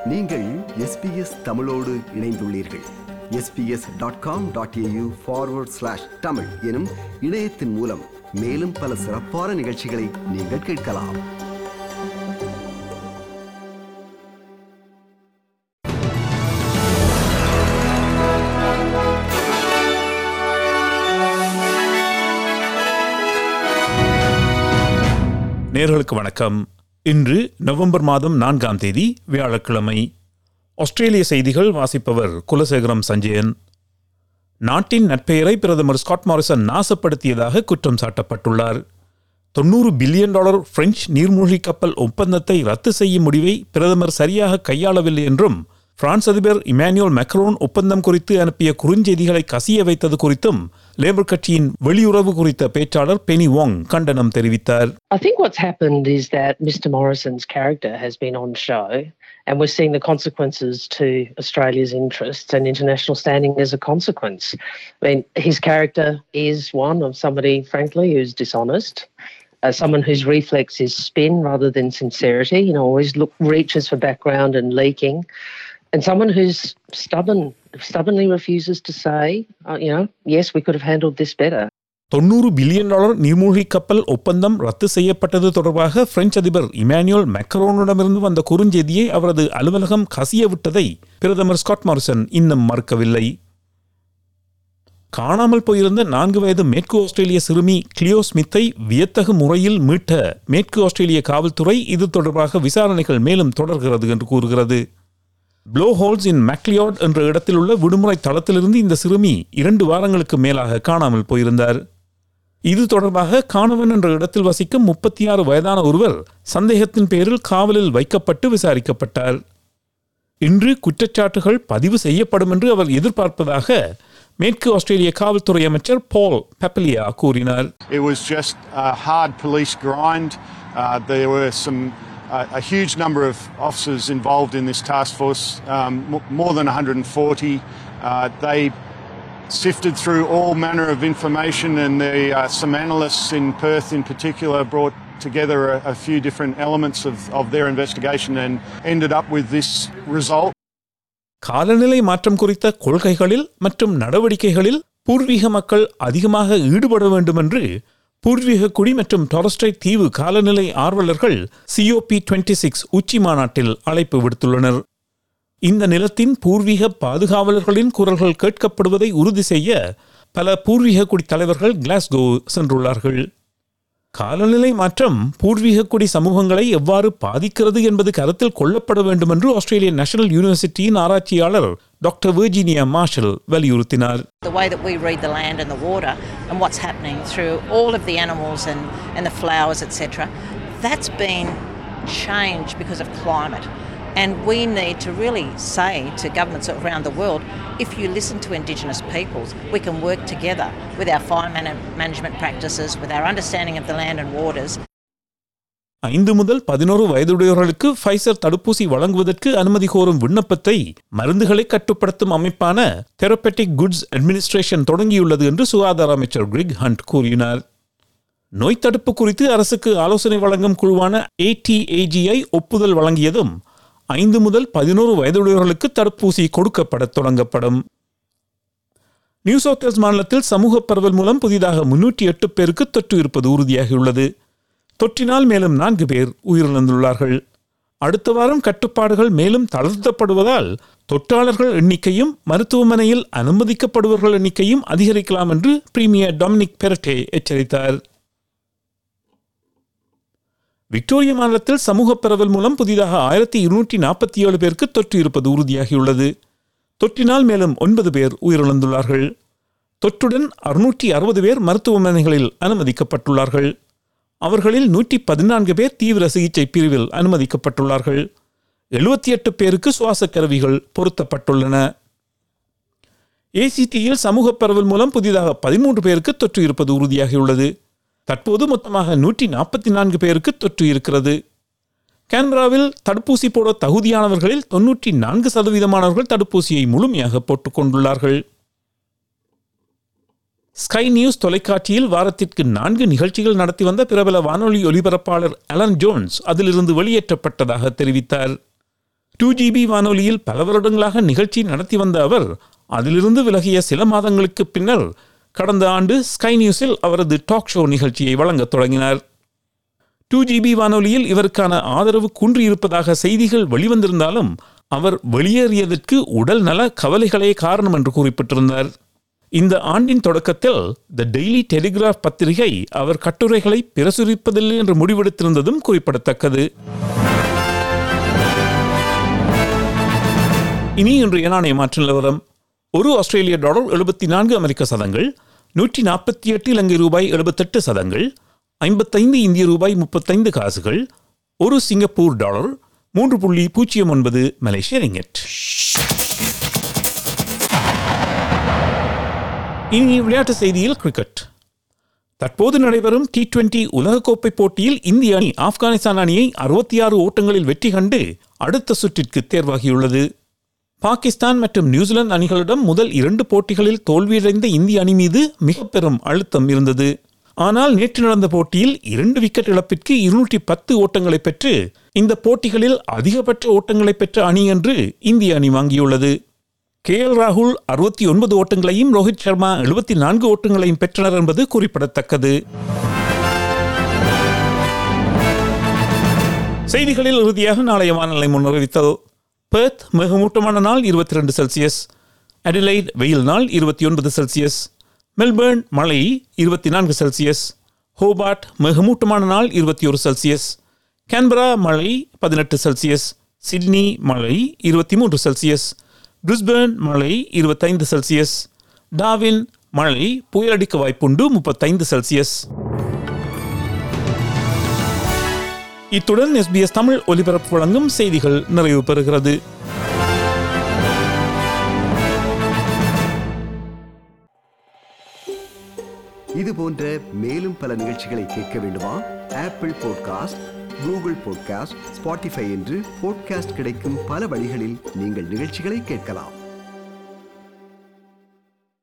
நீங்கள் எஸ்பிஎஸ் தமிழோடு இணைந்துள்ளீர்கள் SBS dot com dot AU forward slash Tamil எனும் இணையத்தின் மூலம் மேலும் பல சிறப்பான நிகழ்ச்சிகளை நீங்கள் கேட்கலாம் நேர்களுக்கு வணக்கம் இன்று நவம்பர் மாதம் நான்காம் தேதி வியாழக்கிழமை ஆஸ்திரேலிய செய்திகள் வாசிப்பவர் குலசேகரம் சஞ்சயன் நாட்டின் நட்பெயரை பிரதமர் ஸ்காட் மாரிசன் நாசப்படுத்தியதாக குற்றம் சாட்டப்பட்டுள்ளார் தொண்ணூறு பில்லியன் டாலர் பிரெஞ்சு நீர்மூழ்கி கப்பல் ஒப்பந்தத்தை ரத்து செய்யும் முடிவை பிரதமர் சரியாக கையாளவில்லை என்றும் பிரான்ஸ் அதிபர் இமானுவேல் மேக்ரோன் ஒப்பந்தம் குறித்து அனுப்பிய குறுஞ்செய்திகளை கசிய வைத்தது குறித்தும் லேபர் கட்சியின் வெளியுறவு குறித்த பேச்சாளர் பெனி வாங் கண்டனம் தெரிவித்தார் I think what's happened is that Mr. Morrison's character has been on show, and we're seeing the consequences to Australia's interests and international standing as a consequence. I mean, his character is one of somebody, frankly, who's dishonest. Uh, someone whose reflex is spin rather than sincerity, you know, always look reaches for background and leaking, and someone who's stubborn, stubbornly refuses to say, uh, you know, yes, we could have handled this better. தொண்ணூறு billion dollar நீர்மூழ்கி கப்பல் ஒப்பந்தம் ரத்து செய்யப்பட்டது தொடர்பாக French அதிபர் Emmanuel மேக்ரோனிடமிருந்து வந்த குறுஞ்செய்தியை அவரது அலுவலகம் கசிய விட்டதை பிரதமர் ஸ்காட் மாரிசன் இன்னும் மறுக்கவில்லை காணாமல் போயிருந்த நான்கு வயது மேற்கு ஆஸ்திரேலிய சிறுமி கிளியோ ஸ்மித்தை வியத்தகு முறையில் மீட்ட மேற்கு ஆஸ்திரேலிய காவல்துறை இது தொடர்பாக விசாரணைகள் மேலும் தொடர்கிறது என்று கூறுகிறது ப்ளோ ஹோல்ஸ் இன் மேக்லியார்ட் என்ற இடத்தில் உள்ள விடுமுறை தளத்திலிருந்து இந்த சிறுமி இரண்டு வாரங்களுக்கு மேலாக காணாமல் போயிருந்தார் இது தொடர்பாக காணவன் என்ற இடத்தில் வசிக்கும் முப்பத்தி ஆறு வயதான ஒருவர் சந்தேகத்தின் பேரில் காவலில் வைக்கப்பட்டு விசாரிக்கப்பட்டார் இன்று குற்றச்சாட்டுகள் பதிவு செய்யப்படும் என்று அவர் எதிர்பார்ப்பதாக மேற்கு ஆஸ்திரேலிய காவல்துறை அமைச்சர் பால் பெப்பலியா கூறினார் It was just a hard police grind. Uh, there were some uh, a huge number of officers involved in this task force, um, m- more than 140. Uh, they sifted through all manner of information, and the, uh, some analysts in Perth, in particular, brought together a, a few different elements of, of their investigation and ended up with this result. காலநிலை மாற்றம் குறித்த கொள்கைகளில் மற்றும் நடவடிக்கைகளில் பூர்வீக மக்கள் அதிகமாக ஈடுபட வேண்டும் என்று பூர்வீக குடி மற்றும் டாரஸ்ட்ரைட் தீவு காலநிலை ஆர்வலர்கள் சிஓபி டுவெண்ட்டி சிக்ஸ் உச்சி மாநாட்டில் அழைப்பு விடுத்துள்ளனர் இந்த நிலத்தின் பூர்வீக பாதுகாவலர்களின் குரல்கள் கேட்கப்படுவதை உறுதி செய்ய பல பூர்வீக குடி தலைவர்கள் கிளாஸ்கோ சென்றுள்ளார்கள் காலநிலை மாற்றம் பூர்வீக குடி சமூகங்களை எவ்வாறு பாதிக்கிறது என்பது கருத்தில் கொள்ளப்பட வேண்டும் என்று ஆஸ்திரேலிய நேஷனல் யூனிவர்சிட்டியின் ஆராய்ச்சியாளர் டாக்டர் வெர்ஜீனியா மார்ஷல் வலியுறுத்தினார் the way that we read the land and the water and what's happening through all of the animals and, and the flowers, etc., that's been changed because of climate. And we need to really say to governments around the world if you listen to Indigenous peoples, we can work together with our fire man- management practices, with our understanding of the land and waters, ஐந்து முதல் பதினோரு வயதுடையவர்களுக்கு Pfizer தடுப்பூசி வழங்குவதற்கு அனுமதி கோரும் விண்ணப்பத்தை மருந்துகளை கட்டுப்படுத்தும் அமைப்பான தெரபெட்டிக் குட்ஸ் அட்மினிஸ்ட்ரேஷன் தொடங்கியுள்ளது என்று சுகாதார அமைச்சர் கிரிக் ஹண்ட் கூறினார் நோய் தடுப்பு குறித்து அரசுக்கு ஆலோசனை வழங்கும் குழுவான ஏடிஏஜிஐ ஒப்புதல் வழங்கியதும் ஐந்து முதல் பதினோரு வயதுடையவர்களுக்கு தடுப்பூசி கொடுக்கப்பட தொடங்கப்படும் நியூ சவுத் வேல்ஸ் மாநிலத்தில் சமூக பரவல் மூலம் புதிதாக முன்னூற்றி எட்டு பேருக்கு தொற்று இருப்பது உறுதியாகியுள்ளது தொற்றினால் மேலும் நான்கு பேர் உயிரிழந்துள்ளார்கள் அடுத்த வாரம் கட்டுப்பாடுகள் மேலும் தளர்த்தப்படுவதால் தொற்றாளர்கள் எண்ணிக்கையும் மருத்துவமனையில் அனுமதிக்கப்படுபவர்கள் எண்ணிக்கையும் அதிகரிக்கலாம் என்று பிரீமியர் டொமினிக் பெரட்டே எச்சரித்தார் விக்டோரியா மாநிலத்தில் சமூக பரவல் மூலம் புதிதாக ஆயிரத்தி இருநூற்றி நாற்பத்தி ஏழு பேருக்கு தொற்று இருப்பது உறுதியாகியுள்ளது தொற்றினால் மேலும் ஒன்பது பேர் உயிரிழந்துள்ளார்கள் தொற்றுடன் அறுநூற்றி அறுபது பேர் மருத்துவமனைகளில் அனுமதிக்கப்பட்டுள்ளார்கள் அவர்களில் நூற்றி பதினான்கு பேர் தீவிர சிகிச்சை பிரிவில் அனுமதிக்கப்பட்டுள்ளார்கள் எழுபத்தி எட்டு பேருக்கு சுவாச கருவிகள் பொருத்தப்பட்டுள்ளன ஏசிடியில் சமூக பரவல் மூலம் புதிதாக பதிமூன்று பேருக்கு தொற்று இருப்பது உறுதியாகியுள்ளது தற்போது மொத்தமாக நூற்றி நாற்பத்தி நான்கு பேருக்கு தொற்று இருக்கிறது கேன்பராவில் தடுப்பூசி போட தகுதியானவர்களில் தொன்னூற்றி நான்கு சதவீதமானவர்கள் தடுப்பூசியை முழுமையாக போட்டுக் கொண்டுள்ளார்கள் ஸ்கை நியூஸ் தொலைக்காட்சியில் வாரத்திற்கு நான்கு நிகழ்ச்சிகள் நடத்தி வந்த பிரபல வானொலி ஒலிபரப்பாளர் அலன் ஜோன்ஸ் அதிலிருந்து வெளியேற்றப்பட்டதாக தெரிவித்தார் டூ ஜிபி வானொலியில் பல வருடங்களாக நிகழ்ச்சி நடத்தி வந்த அவர் அதிலிருந்து விலகிய சில மாதங்களுக்கு பின்னர் கடந்த ஆண்டு ஸ்கை நியூஸில் அவரது டாக் ஷோ நிகழ்ச்சியை வழங்கத் தொடங்கினார் டூ ஜிபி வானொலியில் இவருக்கான ஆதரவு குன்றியிருப்பதாக செய்திகள் வெளிவந்திருந்தாலும் அவர் வெளியேறியதற்கு உடல் நல கவலைகளே காரணம் என்று குறிப்பிட்டிருந்தார் இந்த ஆண்டின் தொடக்கத்தில் த டெய்லி டெலிகிராஃப் பத்திரிகை அவர் கட்டுரைகளை பிரசுரிப்பதில்லை என்று முடிவெடுத்திருந்ததும் குறிப்பிடத்தக்கது இனி இன்றைய நாணய மாற்று நிலவரம் ஒரு ஆஸ்திரேலிய டாலர் எழுபத்தி நான்கு அமெரிக்க சதங்கள் நூற்றி நாற்பத்தி எட்டு இலங்கை ரூபாய் எழுபத்தெட்டு சதங்கள் ஐம்பத்தைந்து இந்திய ரூபாய் முப்பத்தைந்து காசுகள் ஒரு சிங்கப்பூர் டாலர் மூன்று புள்ளி பூஜ்ஜியம் ஒன்பது மலேசிய ரிங்கெட் இனி விளையாட்டு செய்தியில் கிரிக்கெட் தற்போது நடைபெறும் டி டுவெண்டி உலகக்கோப்பை போட்டியில் இந்திய அணி ஆப்கானிஸ்தான் அணியை அறுபத்தி ஆறு ஓட்டங்களில் வெற்றி கண்டு அடுத்த சுற்றிற்கு தேர்வாகியுள்ளது பாகிஸ்தான் மற்றும் நியூசிலாந்து அணிகளிடம் முதல் இரண்டு போட்டிகளில் தோல்வியடைந்த இந்திய அணி மீது மிக பெரும் அழுத்தம் இருந்தது ஆனால் நேற்று நடந்த போட்டியில் இரண்டு விக்கெட் இழப்பிற்கு இருநூற்றி பத்து ஓட்டங்களை பெற்று இந்த போட்டிகளில் அதிகபட்ச ஓட்டங்களை பெற்ற அணி என்று இந்திய அணி வாங்கியுள்ளது கே எல் ராகுல் அறுபத்தி ஒன்பது ஓட்டங்களையும் ரோஹித் சர்மா எழுபத்தி நான்கு ஓட்டங்களையும் பெற்றனர் என்பது குறிப்பிடத்தக்கது செய்திகளில் இறுதியாக நாளைய வானிலை முன்னறிவித்தல் பெர்த் மிகமூட்டமான நாள் இருபத்தி ரெண்டு செல்சியஸ் அடிலைட் வெயில் நாள் இருபத்தி ஒன்பது செல்சியஸ் மெல்பர்ன் மழை இருபத்தி நான்கு செல்சியஸ் ஹோபார்ட் மிகமூட்டமான நாள் இருபத்தி ஒரு செல்சியஸ் கேன்பரா மழை பதினெட்டு செல்சியஸ் சிட்னி மழை இருபத்தி மூன்று செல்சியஸ் பிரிஸ்பேர்ன் மழை இருபத்தைந்து செல்சியஸ் டாவின் மழை புயலடிக்க வாய்ப்புண்டு முப்பத்தைந்து செல்சியஸ் இத்துடன் எஸ்பிஎஸ் தமிழ் ஒலிபரப்பு வழங்கும் செய்திகள் நிறைவு பெறுகிறது இது போன்ற மேலும் பல நிகழ்ச்சிகளை கேட்க வேண்டுமா Apple podcast Google podcast Spotify என்று பாட்காஸ்ட் கிடைக்கும் பல வழிகளில் நீங்கள் நிகழ்ச்சிகளை கேட்கலாம்